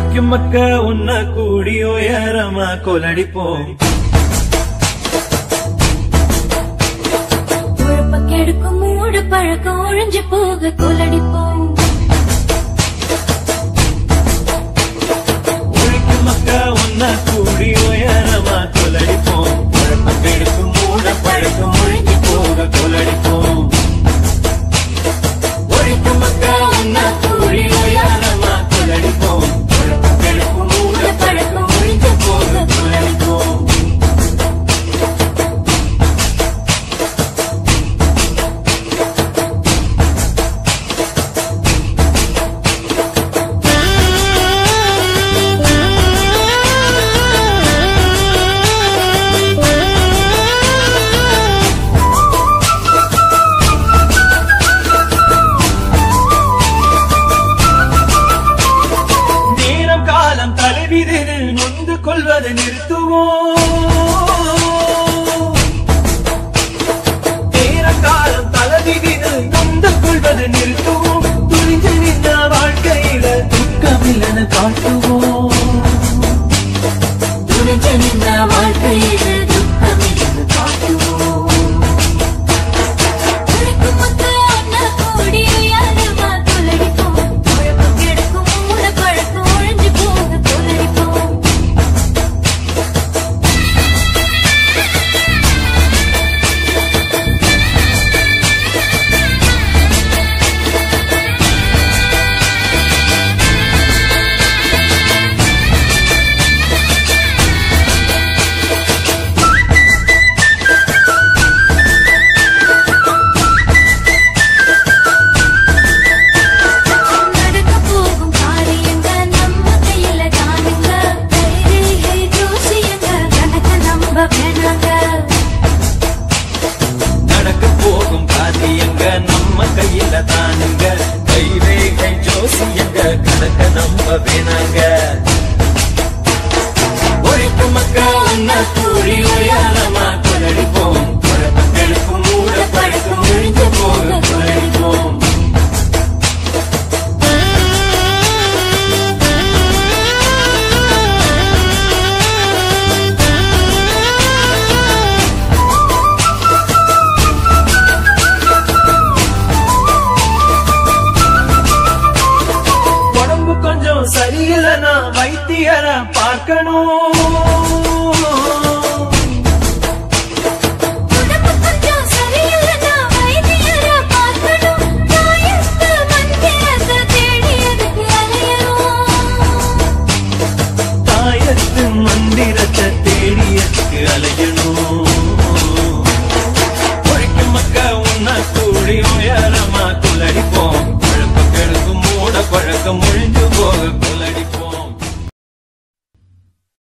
உழைக்கும் மக்க உன்ன கூடி உயரமா கொலடிப்போம் உழப்ப கெடுக்கும் மூடு பழக்கம் ஒழிஞ்சு போக கொலடிப்போம் உழைக்கும் மக்க உன்ன கூடி உயரமா கொலடிப்போம் உழைப்பம் கெடுக்கும் மூட பழக்கம் ஒழிஞ்சு போக கொலடிப்போம் உழைக்கும் மக்க உன்ன கூடி உயரமா கொலடிப்போம் உழைப்பம் கெடுக்கும் மூட பழக்கம் ஒழிஞ்சு போக கொலடிப்போம் நேரம் காலம் தலைவிதில் நொந்து கொள்வதை நிறுத்துவோம் நேரம் காலம் தலைவிதில் நொந்து கொள்வதை நிறுத்துவோம் துணிஞ்சு நின்ற வாழ்க்கையில துக்கமில்லன காட்டுவோம் துணிஞ்சு நின்ற வாழ்க்கையில துக்கமில்லன காட்டுவோம் உழைக்கும் மக்கள் ஒன்னா கூடி உயரமா கொலடிப்போம் உழப்ப கெடுக்கும் மூடு பழக்கம் ஒழிஞ்சு போக கொலடிப்போம் நடக்க போகும் காரியங்க நம்ம கையில தானுங்க கைரேகை ஜோசியங்க கணக்க நம்ப வேணாங்க நடக்க போகும் காரியங்க நம்ம கையில தானுங்க கைரேகை ஜோசியங்க கணக்க நம்ப வேணாங்க ஒழிப்பு மக்கா ஒன்னா கூடி உயரமா கொலடிப்போம் குழப்பங்களுக்கும் மூட பழக்கம் ஒழிஞ்சு போக கொலடிப்போம் உடம்பு கொஞ்சம் சரியில்லைனா வைத்தியரை பார்க்கணும்